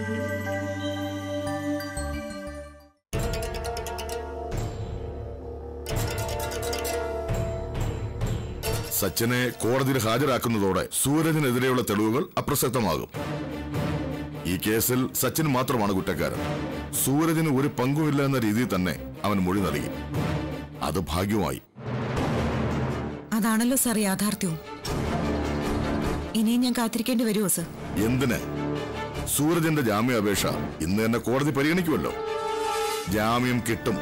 സച്ചിനെ കോടതിയിൽ ഹാജരാക്കുന്നതോടെ സൂരജിനെതിരെയുള്ള തെളിവുകൾ അപ്രസക്തമാകും ഈ കേസിൽ സച്ചിൻ മാത്രമാണ് കുറ്റക്കാരൻ സൂരജിന് ഒരു പങ്കുമില്ല എന്ന രീതിയിൽ തന്നെ അവൻ മൊഴി നൽകി അത് ഭാഗ്യമായി അതാണല്ലോ സാർ യാഥാർത്ഥ്യവും ഇനിയും ഞാൻ കാത്തിരിക്കേണ്ടി വരുമോ സർ എന്തിന് സൂരജിന്റെ ജാമ്യാപേക്ഷ ഇന്ന് തന്നെ കോടതി പരിഗണിക്കുമല്ലോ ജാമ്യം കിട്ടും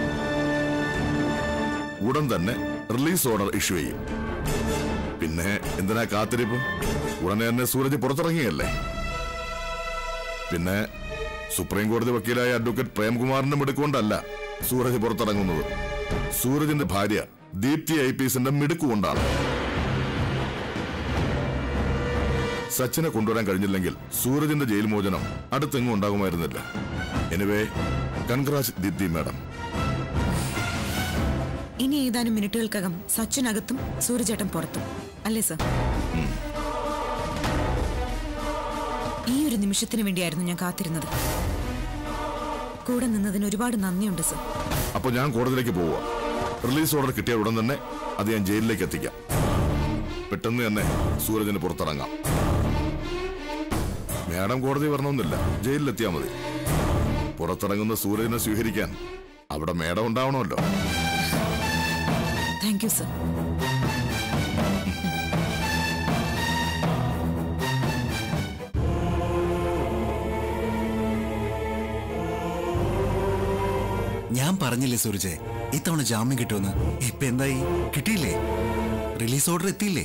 ഉടൻ തന്നെ റിലീസ് ഓർഡർ ഇഷ്യൂ ചെയ്യും പിന്നെ എന്തിനാ കാത്തിരിപ്പ് ഉടനെ തന്നെ സൂരജ് പുറത്തിറങ്ങിയല്ലേ പിന്നെ സുപ്രീം കോടതി വക്കീലായ അഡ്വക്കേറ്റ് പ്രേംകുമാറിന്റെ മിടുക്കൊണ്ടല്ല സൂരജ് പുറത്തിറങ്ങുന്നത് സൂരജിന്റെ ഭാര്യ ദീപ്തി ഐ പി എസിന്റെ മിടുക്കുകൊണ്ടാണ് സച്ചിനെ കൊണ്ടുവരാൻ കഴിഞ്ഞില്ലെങ്കിൽ സൂരജിന്റെ ജയിൽ മോചനം അടുത്തെങ്ങും ഉണ്ടാകുമായിരുന്നില്ല എനിവേ കൺഗ്രാസ് ദീപ്തി മാഡം ഇനി ഏതാനും മിനിറ്റുകൾക്കകം സച്ചിനകത്തും സൂര്യചേട്ടൻ പുറത്തും അല്ലേ സർ ഈ ഒരു നിമിഷത്തിന് വേണ്ടിയായിരുന്നു ഞാൻ കാത്തിരുന്നത് കൂടെ നിന്നതിന് ഒരുപാട് നന്ദിയുണ്ട് സർ അപ്പൊ ഞാൻ കോടതിയിലേക്ക് പോവുക റിലീസ് ഓർഡർ കിട്ടിയ ഉടൻ തന്നെ അത് ഞാൻ ജയിലിലേക്ക് എത്തിക്കാം പെട്ടെന്ന് തന്നെ സൂരജിന് പുറത്തിറങ്ങാം മാഡം കോടതി വരണമെന്നില്ല ജയിലിലെത്തിയാൽ മതി പുറത്തിറങ്ങുന്ന സൂരജിനെ സ്വീകരിക്കാൻ അവിടെ മേഡം ഉണ്ടാവണമല്ലോ താങ്ക് യു സർ ഞാൻ പറഞ്ഞില്ലേ സൂരജെ ഇത്തവണ ജാമ്യം കിട്ടുമെന്ന് ഇപ്പൊ എന്തായി കിട്ടിയില്ലേ റിലീസ് ഓർഡർ എത്തിയില്ലേ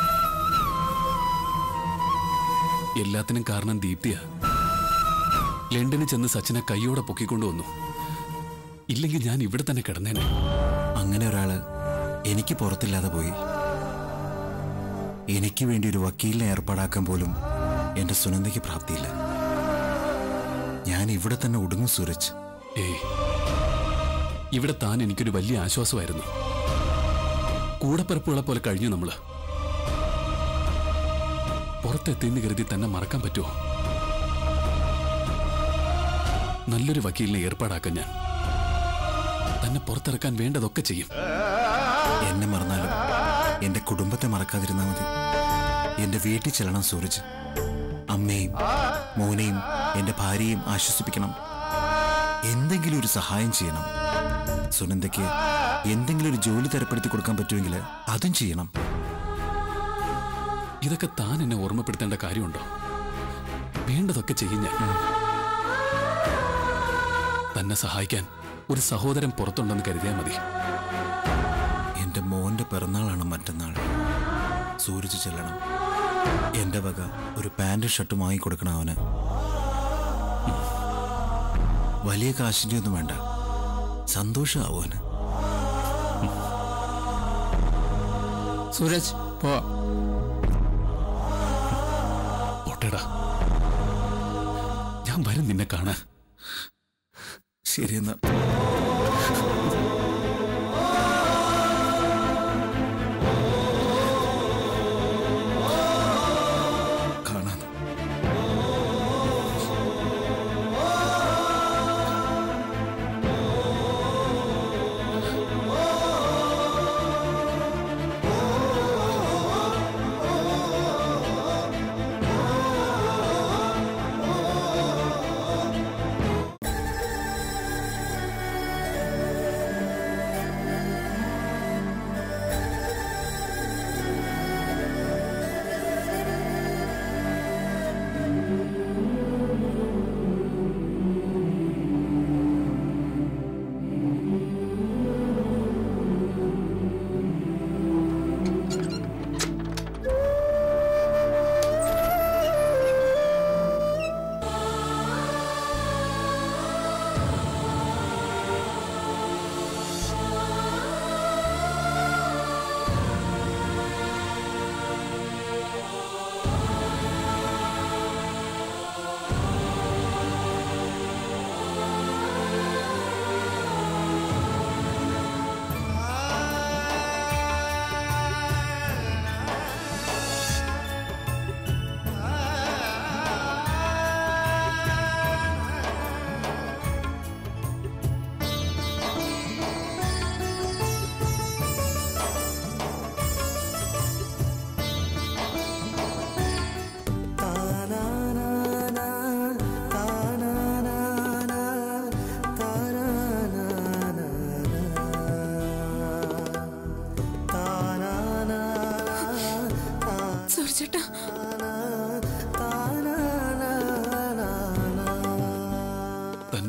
എല്ലാത്തിനും കാരണം ദീപ്തിയാ ലണ്ടനിൽ ചെന്ന് സച്ചിനെ കൈയോടെ പൊക്കിക്കൊണ്ടുവന്നു ഇല്ലെങ്കിൽ ഞാൻ ഇവിടെ തന്നെ കിടന്നേനെ അങ്ങനെ ഒരാള് എനിക്ക് പുറത്തില്ലാതെ പോയി എനിക്ക് വേണ്ടി ഒരു വക്കീലിനെ ഏർപ്പാടാക്കാൻ പോലും എന്റെ സുനന്ദയ്ക്ക് പ്രാപ്തിയില്ല ഞാൻ ഇവിടെ തന്നെ ഒടുങ്ങും സൂരജ് ഏയ് ഇവിടെ താൻ എനിക്കൊരു വലിയ ആശ്വാസമായിരുന്നു കൂടപ്പിറപ്പുകളെ പോലെ കഴിഞ്ഞു നമ്മള് പുറത്തെത്തിയെന്ന് കരുതി തന്നെ മറക്കാൻ പറ്റുമോ നല്ലൊരു വക്കീലിനെ ഏർപ്പാടാക്കാൻ ഞാൻ തന്നെ പുറത്തിറക്കാൻ വേണ്ടതൊക്കെ ചെയ്യും എന്നെ മറന്നാലും എന്റെ കുടുംബത്തെ മറക്കാതിരുന്നാൽ മതി എന്റെ വീട്ടിൽ ചെല്ലണം സൂരജ് അമ്മയും മോനെയും എന്റെ ഭാര്യയും ആശ്വസിപ്പിക്കണം എന്തെങ്കിലും ഒരു സഹായം ചെയ്യണം സുനന്ദയ്ക്ക് എന്തെങ്കിലും ഒരു ജോലി തരപ്പെടുത്തി കൊടുക്കാൻ പറ്റുമെങ്കിൽ അതും ചെയ്യണം ഇതൊക്കെ താൻ എന്നെ ഓർമ്മപ്പെടുത്തേണ്ട കാര്യമുണ്ടോ വേണ്ടതൊക്കെ ചെയ്യും ഞാൻ തന്നെ സഹായിക്കാൻ ഒരു സഹോദരൻ പുറത്തുണ്ടെന്ന് കരുതിയാൽ മതി എന്റെ മോന്റെ പിറന്നാളാണ് മറ്റന്നാൾ സൂരജ് ചെല്ലണം എന്റെ വക ഒരു പാന്റ് ഷർട്ടും വാങ്ങിക്കൊടുക്കണം അവന് വലിയ കാശിന്റെ ഒന്നും വേണ്ട സന്തോഷമാവും അവന് സൂരജ് പോ പോട്ടേടാ ഞാൻ വരും നിന്നെ കാണാൻ ശരിയെന്നാ കാണാം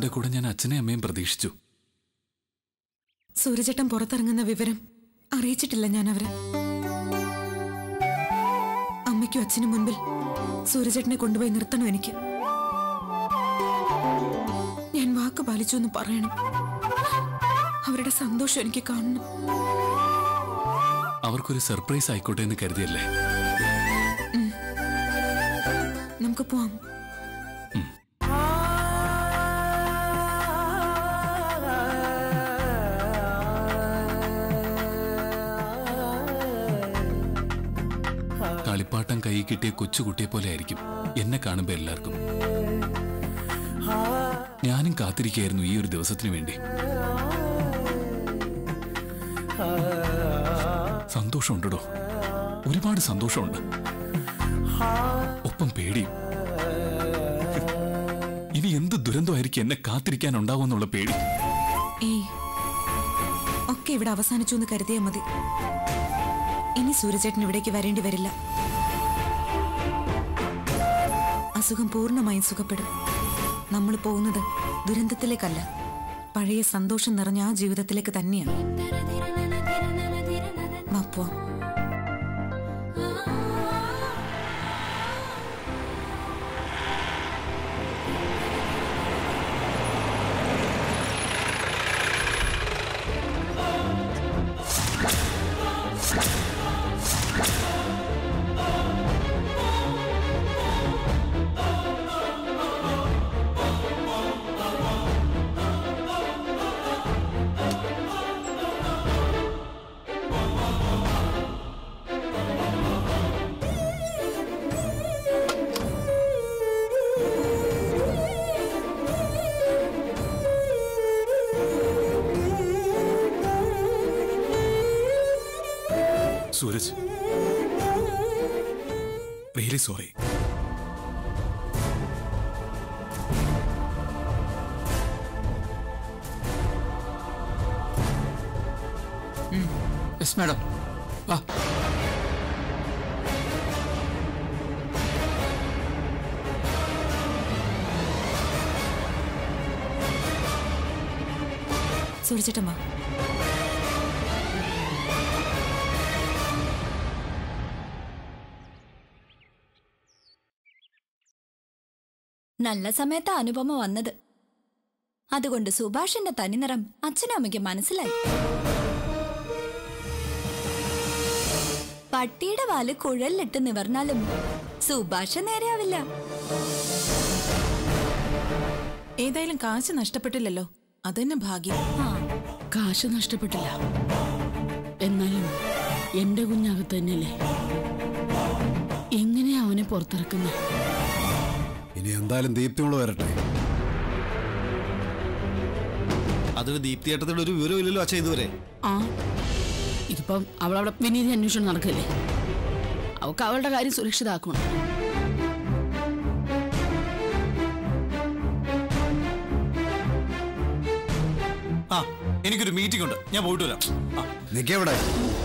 സൂരജിന്റെ കൂടെ ഞാൻ അച്ഛനെയും അമ്മയും പ്രതീക്ഷിച്ചു സൂര്യചേട്ടൻ പുറത്തിറങ്ങുന്ന വിവരം അറിയിച്ചിട്ടില്ല ഞാൻ അവരെ അമ്മയ്ക്കും അച്ഛനും മുൻപിൽ സൂര്യചേട്ടനെ കൊണ്ടുപോയി നിർത്തണം എനിക്ക് ഞാൻ വാക്ക് പാലിച്ചു എന്ന് പറയണം അവരുടെ സന്തോഷം എനിക്ക് കാണണം അവർക്കൊരു സർപ്രൈസ് ആയിക്കോട്ടെ എന്ന് കരുതിയല്ലേ നമുക്ക് പോവാം കളിപ്പാട്ടം കൈ കിട്ടിയ കൊച്ചുകുട്ടിയെ പോലെ ആയിരിക്കും എന്നെ കാണുമ്പോ എല്ലാവർക്കും ഞാനും കാത്തിരിക്കുകയായിരുന്നു ഈ ഒരു ദിവസത്തിന് വേണ്ടി സന്തോഷമുണ്ടോ ഒരുപാട് സന്തോഷമുണ്ട് ഒപ്പം പേടിയും ഇനി എന്ത് ദുരന്തമായിരിക്കും എന്നെ കാത്തിരിക്കാനുണ്ടാവുമെന്നുള്ള പേടി ഏയ് ഒക്കെ ഇവിടെ അവസാനിച്ചു എന്ന് കരുതിയാ മതി ഇനി സൂര്യചേട്ടൻ ഇവിടേക്ക് വരേണ്ടി വരില്ല അസുഖം പൂർണ്ണമായും സുഖപ്പെടും നമ്മൾ പോകുന്നത് ദുരന്തത്തിലേക്കല്ല പഴയ സന്തോഷം നിറഞ്ഞ ആ ജീവിതത്തിലേക്ക് തന്നെയാണ് വാ, പോവാം. Sooraj really sorry yes madam വാ സൂര്യചേട്ടൻ വാ നല്ല സമയത്ത് അനുപമ വന്നത് അതുകൊണ്ട് സുഭാഷിന്റെ തനിനിറം അച്ഛനും അമ്മയ്ക്ക് മനസ്സിലായി പട്ടിയുടെ വാല് കുഴലിലിട്ട് നിവർന്നാലും സുഭാഷ് നേരെയാവില്ല ഏതായാലും കാശ് നഷ്ടപ്പെട്ടില്ലല്ലോ അതന്നെ ഭാഗ്യം ആ കാശ് നഷ്ടപ്പെട്ടില്ല എന്നാലും എന്റെ കുഞ്ഞകത്ത് തന്നെയല്ലേ എങ്ങനെയാ അവനെ പുറത്തിറക്കുന്നത് ഇനി എന്തായാലും ദീപ്തിയോട് വരട്ടെ അതൊരു ദീപ്തിയേട്ടത്തിയുടെ ഒരു വിവരവും ഇല്ലല്ലോ അച്ഛൻ ഇതുവരെ ആ ഇതിപ്പം അവളവിടെ വിനീതി അന്വേഷണം നടക്കല്ലേ അവൾക്ക് അവളുടെ കാര്യം സുരക്ഷിതാക്കണം ആ എനിക്കൊരു മീറ്റിംഗ് ഉണ്ട് ഞാൻ പോയിട്ട് വരാം ആ, നിക്കെവിടെ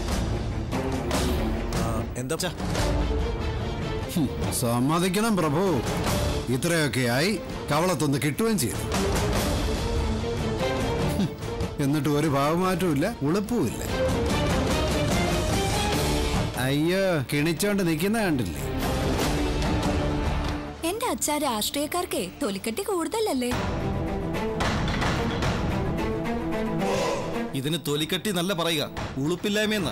എന്താ അച്ഛാ? സമ്മതിക്കണം പ്രഭു ഇത്രയൊക്കെയായി കവളത്തൊന്ന് കിട്ടുകയും ചെയ്തു ഹും, എന്നിട്ട് ഒരു ഭാവമാറ്റവും ഇല്ല ഉളുപ്പുമില്ല അയ്യോ കിണിച്ചോണ്ട് നിൽക്കുന്ന കണ്ടില്ലേ എന്റെ അച്ഛാ രാഷ്ട്രീയക്കാർക്കേ തൊലിക്കട്ടി കൂടുതലല്ലേ ഇതിന് തൊലിക്കട്ടി നല്ല പറയുക ഉളുപ്പില്ലായ്മയെന്നാ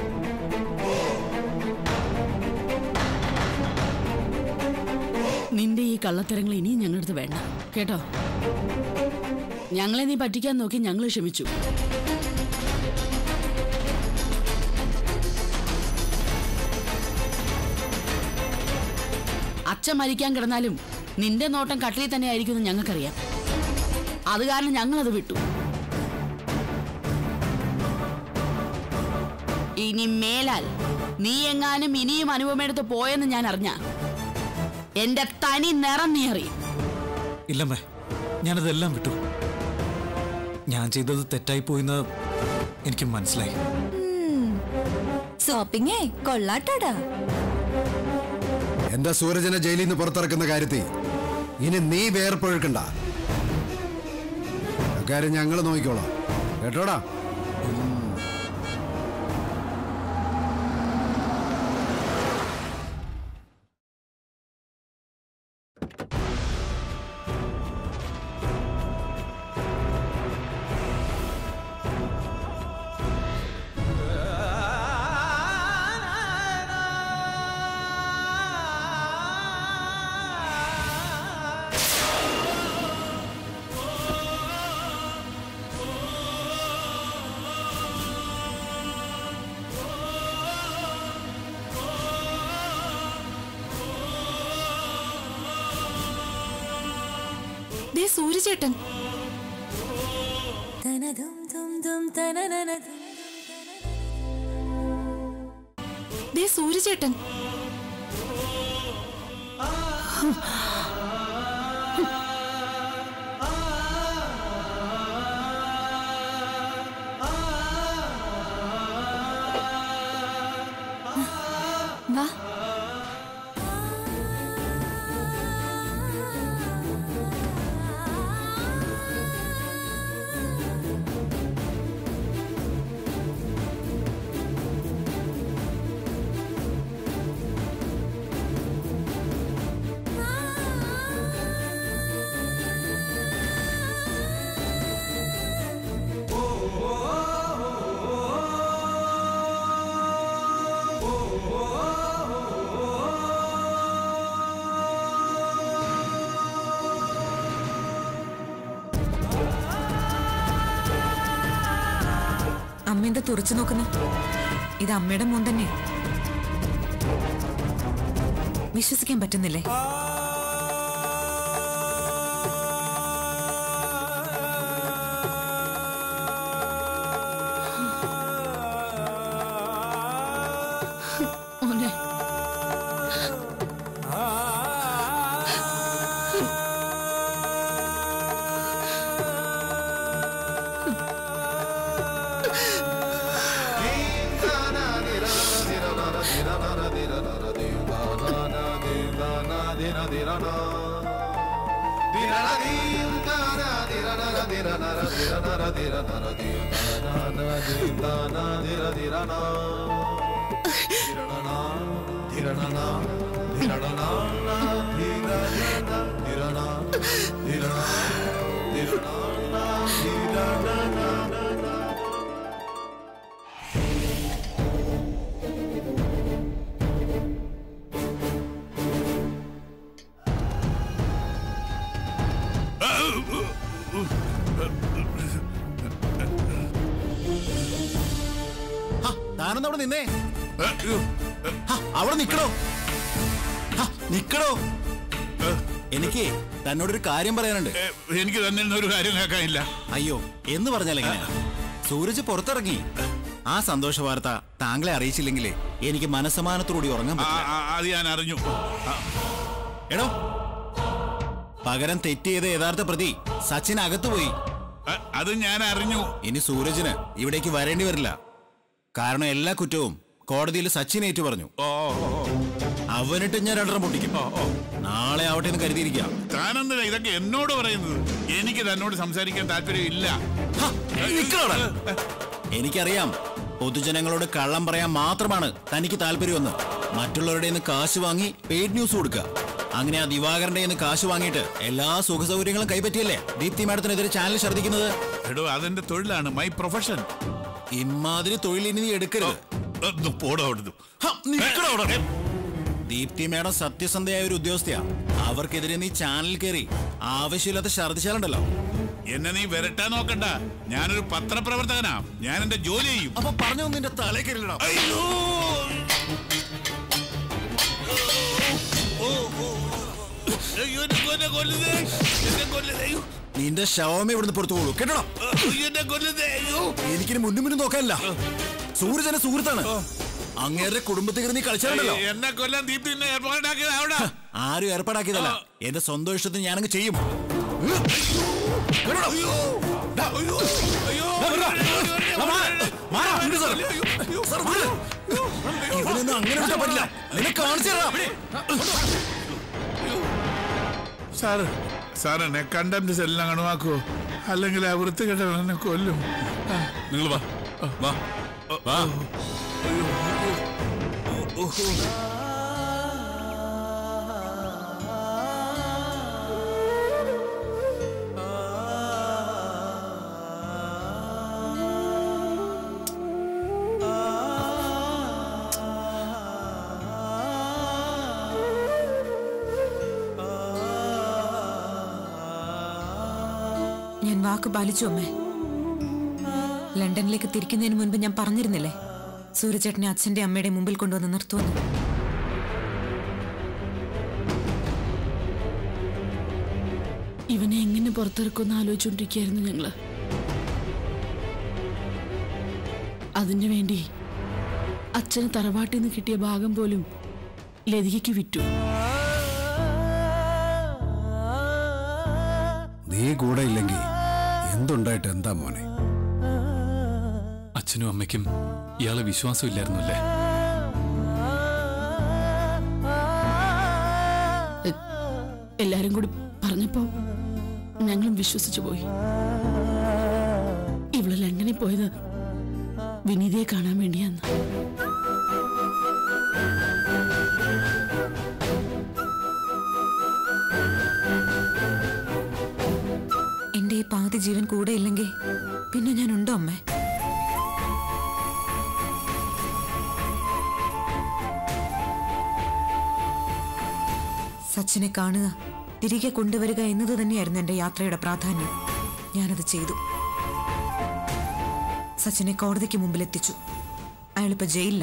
നിന്റെ ഈ കള്ളത്തരങ്ങൾ ഇനിയും ഞങ്ങളുടെ അടുത്ത് വേണ്ട കേട്ടോ ഞങ്ങളെ നീ പറ്റിക്കാൻ നോക്കി ഞങ്ങൾ ക്ഷമിച്ചു അച്ഛൻ മരിക്കാൻ കിടന്നാലും നിന്റെ നോട്ടം കട്ടിലിൽ തന്നെ ആയിരിക്കുമെന്ന് ഞങ്ങൾക്കറിയാം അത് കാരണം ഞങ്ങളത് വിട്ടു ഇനി മേലാൽ നീ എങ്ങാനും ഇനിയും അനുപമെടുത്ത് പോയെന്ന് ഞാൻ അറിഞ്ഞ എന്റെ തനി നിറം നീ അറിയും ഇല്ലമ്മേ ഞാനതെല്ലാം വിട്ടു ഞാൻ ചെയ്തത് തെറ്റായി പോയിന്ന് എനിക്ക് മനസ്സിലായി ഷോപ്പിങ്ങേ കൊള്ളാട്ടോടാ എന്റെ സൂരജനെ ജയിലിൽ നിന്ന് പുറത്തിറക്കുന്ന കാര്യത്തിൽ ഇനി നീ വേർപ്പൊഴുക്കണ്ട അക്കാര്യം ഞങ്ങൾ നോക്കിക്കോളാം കേട്ടോടാ ദേ സൂര്യചേട്ടൻ ദേ സൂര്യചേട്ടൻ വാ അമ്മ എന്താ തുറച്ചു നോക്കുന്നു ഇത് അമ്മയുടെ മോൻ തന്നെ വിശ്വസിക്കാൻ പറ്റുന്നില്ലേ മോനെ ഹ, താനൊന്ന് അവിടെ നിന്നേ ഹ, അവിടെ നിക്കണോ ഹ, നിക്കണോ എനിക്ക് തന്നോടൊരു കാര്യം പറയാനുണ്ട് എനിക്ക് തന്നെ ഒരു കാര്യം കേൾക്കാനില്ല അയ്യോ എന്ന് പറഞ്ഞാൽ എങ്ങനെയാ സൂരജ് പുറത്തിറങ്ങി ആ സന്തോഷ വാർത്ത താങ്കളെ അറിയിച്ചില്ലെങ്കിൽ എനിക്ക് മനസ്സമാനത്തോടുകൂടി ഉറങ്ങാൻ ആ, പറ്റില്ല ആ, അത് ഞാൻ അറിഞ്ഞു ആ, എടോ പകരം തെറ്റ് ചെയ്ത യഥാർത്ഥ പ്രതി സച്ചിൻ അകത്തുപോയി ആ, അത് ഞാൻ അറിഞ്ഞു ഇനി സൂരജിന് ഇവിടേക്ക് വരേണ്ടി വരില്ല കാരണം എല്ലാ കുറ്റവും കോടതിയിൽ സച്ചിൻ ഏറ്റു പറഞ്ഞു ഓ ഓ, ഓ. അവനിട്ട് ഞാൻ രണ്ടെണ്ണം പൊട്ടിക്കും നാളെ ആവട്ടെ എന്ന് കരുതിയിരിക്കാം താനെന്തിനാ ഇതൊക്കെ എന്നോട് പറയുന്നത് എനിക്ക് തന്നോട് സംസാരിക്കാൻ താല്പര്യമില്ല ഹ, നിക്കണോടാ. എനിക്കറിയാം പൊതുജനങ്ങളോട് കള്ളം പറയാൻ മാത്രമാണ് തനിക്ക് താല്പര്യമെന്ന് മറ്റുള്ളവരുടെ നിന്ന് കാശ് വാങ്ങി പെയ്ഡ് ന്യൂസ് കൊടുക്കുക അങ്ങനെ ആ ദിവാകരന്റെ നിന്ന് കാശ് വാങ്ങിയിട്ട് എല്ലാ സുഖ സൗകര്യങ്ങളും കൈപ്പറ്റിയല്ലേ ദീപ്തി മാഡത്തിനെതിരെ ചാനൽ ഛർദ്ദിക്കുന്നത് എടോ അതെന്റെ തൊഴിലാണ് മൈ പ്രൊഫഷൻ ഇമാതിരി തൊഴിൽ ഇനി നീ എടുക്കരുത് ഒന്ന് പോടോ അവിടുന്ന് ഹ, നിക്കടാ അവിടെ. ദീപ്തി മാഡം സത്യസന്ധയായ ഒരു ഉദ്യോഗസ്ഥയാ അവർക്കെതിരെ നീ ചാനൽ കയറി ആവശ്യമില്ലാത്ത ഛർദ്ദിച്ചാലുണ്ടല്ലോ എന്നെ നീ വരട്ടാൻ നോക്കണ്ട ഞാനൊരു പത്രപ്രവർത്തകനാ ഞാൻ എന്റെ ജോലി ചെയ്യും അപ്പൊ പറഞ്ഞു നിന്റെ തലേ കയറില്ലടാ അയ്യോ ഓ, ഓ, ഓ. അയ്യോ, എന്നെ കൊല്ല്, കൊല്ലുന്നേ. എന്നെ കൊല്ലുന്നേ. അയ്യോ, നിന്റെ ശവമേ ഇവിടുന്ന് പുറത്തു പോളൂ കേട്ടോടാ അയ്യോ, എന്നെ കൊല്ലുന്നേ. അയ്യോ. എനിക്കിനി മുന്നും മുന്നും നോക്കാനില്ല സൂര്യജന സുഹൃത്താണ് അങ്ങേരുടെ കുടുംബത്തിൽ കയറി നീ കളിച്ചാലുണ്ടല്ലോ എന്നെ കൊല്ലാൻ ദീപ്തി എന്നെ ഏർപ്പാടാക്കിയത് അവിടെ ആരും ഏർപ്പാടാക്കിയതല്ല എന്റെ സ്വന്തം ഇഷ്ടത്തിന് ഞാനങ്ങ് ചെയ്യും കേട്ടോടാ? ഡാ, അയ്യോ അയ്യോ ഡാ, മാറ്, മാറ്, ഇങ്ങട് സാർ. സാർ, വിട്. ഇവനൊന്നും അങ്ങനെ വിട്ടാ പറ്റില്ല നിന്നെ കാണിച്ചു തരാം സാറ് സാർ എന്നെ കണ്ടംപ്റ്റ് സെല്ലിനെ കണുവാക്കോ അല്ലെങ്കിൽ ആ വൃത്തികെട്ടവൻ എന്നെ കൊല്ലും ആ, നിങ്ങൾ വാ വാ വാ ഞാൻ വാക്ക് പാലിച്ചു അമ്മേ ലണ്ടനിലേക്ക് തിരിക്കുന്നതിന് മുൻപ് ഞാൻ പറഞ്ഞിരുന്നില്ലേ സൂര്യചേട്ടനെ അച്ഛന്റെ അമ്മയുടെ മുമ്പിൽ കൊണ്ടുവന്ന് നിർത്തുമെന്ന് ഇവനെ എങ്ങനെ പുറത്തിറക്കുമെന്ന് ആലോചിച്ചുകൊണ്ടിരിക്കുകയായിരുന്നു ഞങ്ങള് അതിനു വേണ്ടി അച്ഛന് തറവാട്ടിൽ നിന്ന് കിട്ടിയ ഭാഗം പോലും ലതികയ്ക്ക് വിറ്റു നീ കൂടെ ഇല്ലെങ്കിൽ എന്തുണ്ടായിട്ട് എന്താ മോനെ അച്ഛനും അമ്മയ്ക്കും ഇയാളെ വിശ്വാസമില്ലായിരുന്നു അല്ലേ എല്ലാരും കൂടി പറഞ്ഞപ്പോ ഞങ്ങളും വിശ്വസിച്ചു പോയി ഇവള് ലണ്ടനിൽ പോയത് വിനീതയെ കാണാൻ വേണ്ടിയാന്ന് എന്റെ ഈ പാതി ജീവൻ കൂടെ ഇല്ലെങ്കിൽ പിന്നെ ഞാൻ ഉണ്ടോ അമ്മേ സച്ചിനെ കാണുക തിരികെ കൊണ്ടുവരിക എന്നത് തന്നെയായിരുന്നു എന്റെ യാത്രയുടെ പ്രാധാന്യം ഞാനത് ചെയ്തു സച്ചിനെ കോടതിക്ക് മുമ്പിൽ എത്തിച്ചു അയാളിപ്പോ ജയിലില്ല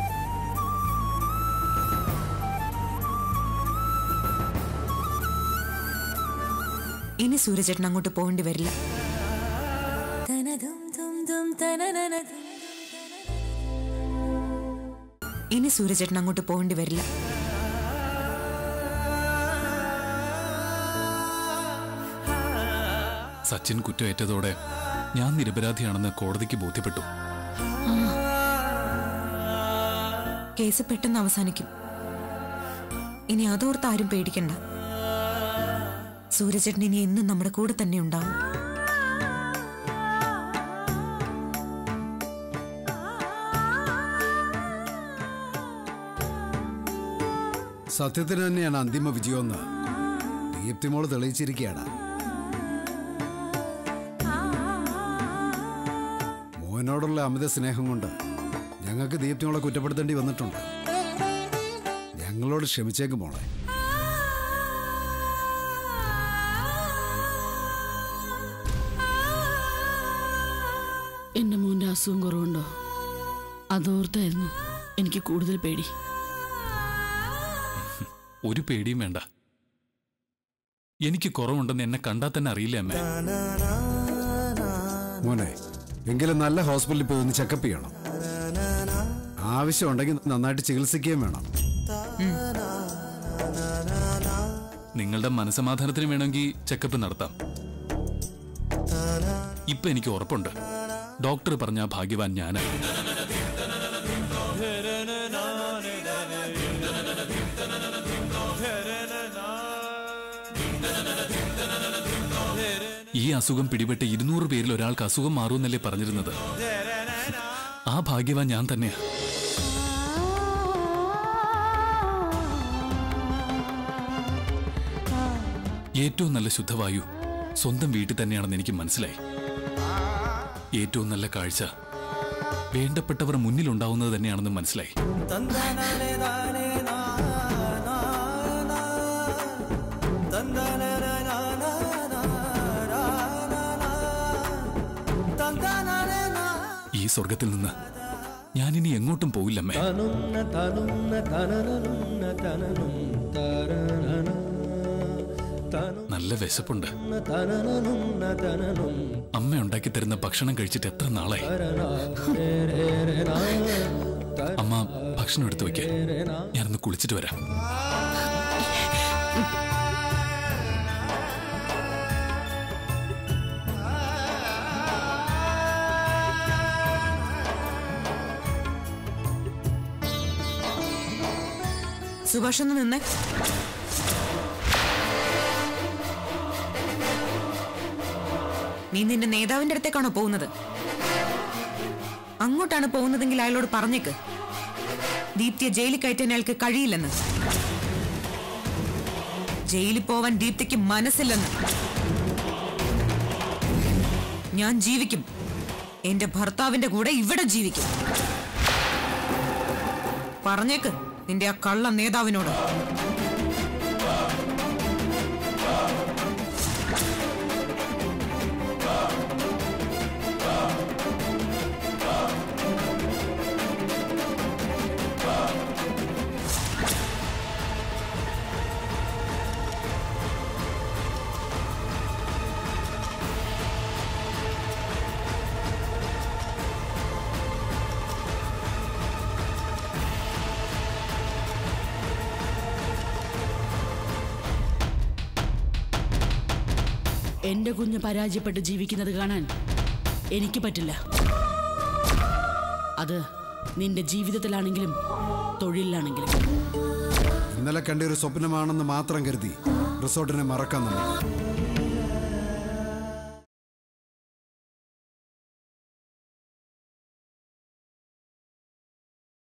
ഇനി സൂര്യചേട്ടൻ അങ്ങോട്ട് പോകേണ്ടി വരില്ല ഇനി സൂര്യചേട്ടൻ അങ്ങോട്ട് പോകേണ്ടി വരില്ല സച്ചിൻ കുറ്റമേറ്റതോടെ ഞാൻ നിരപരാധിയാണെന്ന് കോടതിക്ക് ബോധ്യപ്പെട്ടു കേസ് പെട്ടെന്ന് അവസാനിക്കും ഇനി അതോർത്ത് ആരും പേടിക്കണ്ട സൂര്യചേട്ടൻ ഇനി എന്നും നമ്മുടെ കൂടെ തന്നെ ഉണ്ടാവും സത്യത്തിന് തന്നെയാണ് അന്തിമ വിജയമെന്ന് ദീപ്തിമോള് തെളിയിച്ചിരിക്കുകയാണ് മോനോടുള്ള അമിത സ്നേഹം കൊണ്ട് ഞങ്ങൾക്ക് ദീപ്തിമോളെ കുറ്റപ്പെടുത്തേണ്ടി വന്നിട്ടുണ്ട് ഞങ്ങളോട് ക്ഷമിച്ചേക്ക് മോളെ എന്റെ മോന്റെ അസുഖം കുറവുണ്ടോ അതോർത്തായിരുന്നു എനിക്ക് കൂടുതൽ പേടി ഒരു പേടിയും വേണ്ട എനിക്ക് കുറവുണ്ടെന്ന് എന്നെ കണ്ടാൽ തന്നെ അറിയില്ല അമ്മേ മോനെ എങ്കിലും നല്ല ഹോസ്പിറ്റലിൽ പോയി ഒന്ന് ചെക്കപ്പ് ചെയ്യണം ആവശ്യമുണ്ടെങ്കിൽ നന്നായിട്ട് ചികിത്സിക്കുകയും വേണം നിങ്ങളുടെ മനസമാധാനത്തിന് വേണമെങ്കിൽ ചെക്കപ്പ് നടത്താം ഇപ്പൊ എനിക്ക് ഉറപ്പുണ്ട് ഡോക്ടർ പറഞ്ഞ ആ ഭാഗ്യവാൻ ഞാനാ ഈ അസുഖം പിടിപെട്ട് ഇരുന്നൂറ് പേരിൽ ഒരാൾക്ക് അസുഖം മാറുമെന്നല്ലേ പറഞ്ഞിരുന്നത് ആ ഭാഗ്യവാൻ ഞാൻ തന്നെയാ ഏറ്റവും നല്ല ശുദ്ധവായു സ്വന്തം വീട്ടിൽ തന്നെയാണെന്ന് എനിക്ക് മനസ്സിലായി ഏറ്റവും നല്ല കാഴ്ച വേണ്ടപ്പെട്ടവർ മുന്നിലുണ്ടാവുന്നത് തന്നെയാണെന്ന് മനസ്സിലായി ഈ സ്വർഗത്തിൽ നിന്ന് ഞാനിനി എങ്ങോട്ടും പോയില്ലമ്മേ നല്ല വിശപ്പുണ്ട് അമ്മ ഉണ്ടാക്കി തരുന്ന ഭക്ഷണം കഴിച്ചിട്ട് എത്ര നാളായി അമ്മ ഭക്ഷണം എടുത്തു വെക്ക് ഞാനൊന്ന് കുളിച്ചിട്ട് വരാം സുഭാഷ് ഒന്ന് നിന്നേ നീ നിന്റെ നേതാവിന്റെ അടുത്തേക്കാണോ പോകുന്നത് അങ്ങോട്ടാണ് പോകുന്നതെങ്കിൽ അയാളോട് പറഞ്ഞേക്ക് ദീപ്തിയെ ജയിലിൽ കയറ്റാൻ അയാൾക്ക് കഴിയില്ലെന്ന് ജയിലിൽ പോവാൻ ദീപ്തിക്ക് മനസ്സില്ലെന്ന് ഞാൻ ജീവിക്കും എന്റെ ഭർത്താവിന്റെ കൂടെ ഇവിടെ ജീവിക്കും പറഞ്ഞേക്ക് നിന്റെ ആ കള്ള നേതാവിനോട് എന്റെ കുഞ്ഞ് പരാജയപ്പെട്ട് ജീവിക്കുന്നത് കാണാൻ എനിക്ക് പറ്റില്ല അത് നിന്റെ ജീവിതത്തിലാണെങ്കിലും തൊഴിലിലാണെങ്കിലും ഇന്നലെ കണ്ട ഒരു സ്വപ്നമാണെന്ന് മാത്രം കരുതി റിസോർട്ടിനെ മറക്കാൻ നമുക്ക്